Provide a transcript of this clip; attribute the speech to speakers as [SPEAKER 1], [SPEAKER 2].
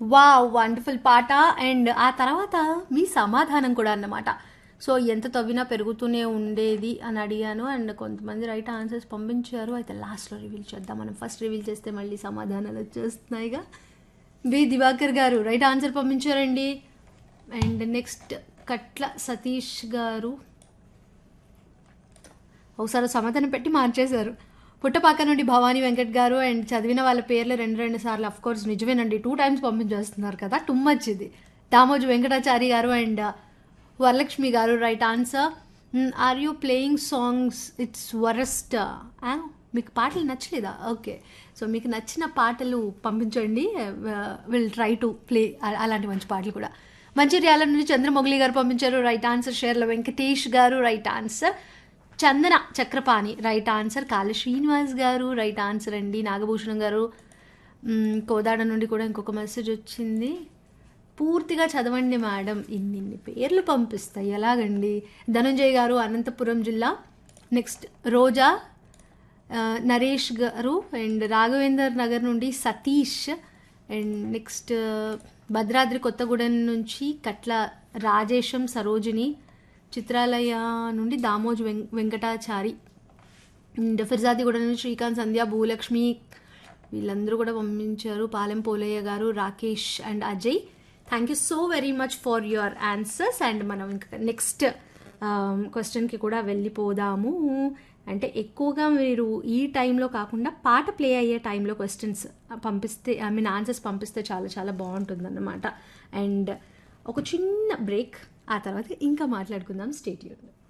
[SPEAKER 1] వా వండర్ఫుల్ పాట అండ్ ఆ తర్వాత మీ సమాధానం కూడా అన్నమాట సో ఎంత తవ్వినా పెరుగుతూనే ఉండేది అని అడిగాను అండ్ కొంతమంది రైట్ ఆన్సర్స్ పంపించారు అయితే లాస్ట్లో రివీల్ చేద్దాం మనం ఫస్ట్ రివీల్ చేస్తే మళ్ళీ సమాధానాలు వచ్చేస్తున్నాయిగా బి దివాకర్ గారు రైట్ ఆన్సర్ పంపించారండి అండ్ నెక్స్ట్ కట్ల సతీష్ గారు ఒకసారి సమాధానం పెట్టి మార్చేశారు పుట్టపాక నుండి భవానీ వెంకట్ గారు అండ్ చదివిన వాళ్ళ పేర్లు రెండు రెండు సార్లు అఫ్ కోర్స్ నిజమేనండి టూ టైమ్స్ పంపించేస్తున్నారు కదా టమ్మచ్ ఇది దామోజు వెంకటాచారి గారు అండ్ వరలక్ష్మి గారు right answer are you playing songs it's worst మీకు పాటలు నచ్చలేదా ఓకే సో మీకు నచ్చిన పాటలు పంపించండి విల్ ట్రై టు ప్లే అలాంటి మంచి పాటలు కూడా మంచిర్యాల నుండి చంద్రమొగలి గారు పంపించారు రైట్ ఆన్సర్ షేర్ల వెంకటేష్ గారు right answer Chandana Chakrapani right answer Kala Srinivas గారు రైట్ ఆన్సర్ అండి నాగభూషణం గారు మ్, కోదాడ నుండి కూడా ఇంకొక మెసేజ్ వచ్చింది పూర్తిగా చదవండి మేడం ఇన్నిన్ని పేర్లు పంపిస్తాయి ఎలాగండి ధనంజయ్ గారు అనంతపురం జిల్లా నెక్స్ట్ రోజా ఆ, నరేష్ గారు అండ్ రాఘవేందర్ నగర్ నుండి సతీష్ అండ్ నెక్స్ట్ భద్రాద్రి కొత్తగూడెం నుంచి కట్ల రాజేశం సరోజిని చిత్రాలయ నుండి దామోజ్ వెం వెంకటాచారి అండ్ ఫిర్జాదిగూడ నుంచి శ్రీకాంత్ సంధ్య భూలక్ష్మి వీళ్ళందరూ కూడా పంపించారు పాలెం పోలయ్య గారు Rakesh and Ajay thank you so very much for your answers and మనం ఇంకా నెక్స్ట్ క్వశ్చన్కి కూడా వెళ్ళిపోదాము అంటే ఎక్కువగా మీరు ఈ టైంలో కాకుండా పాట ప్లే అయ్యే టైంలో క్వశ్చన్స్ పంపిస్తే ఐ మీన్ ఆన్సర్స్ పంపిస్తే చాలా చాలా బాగుంటుందన్నమాట అండ్ ఒక చిన్న బ్రేక్ ఆ తర్వాత ఇంకా మాట్లాడుకుందాం స్టేట్యూడ్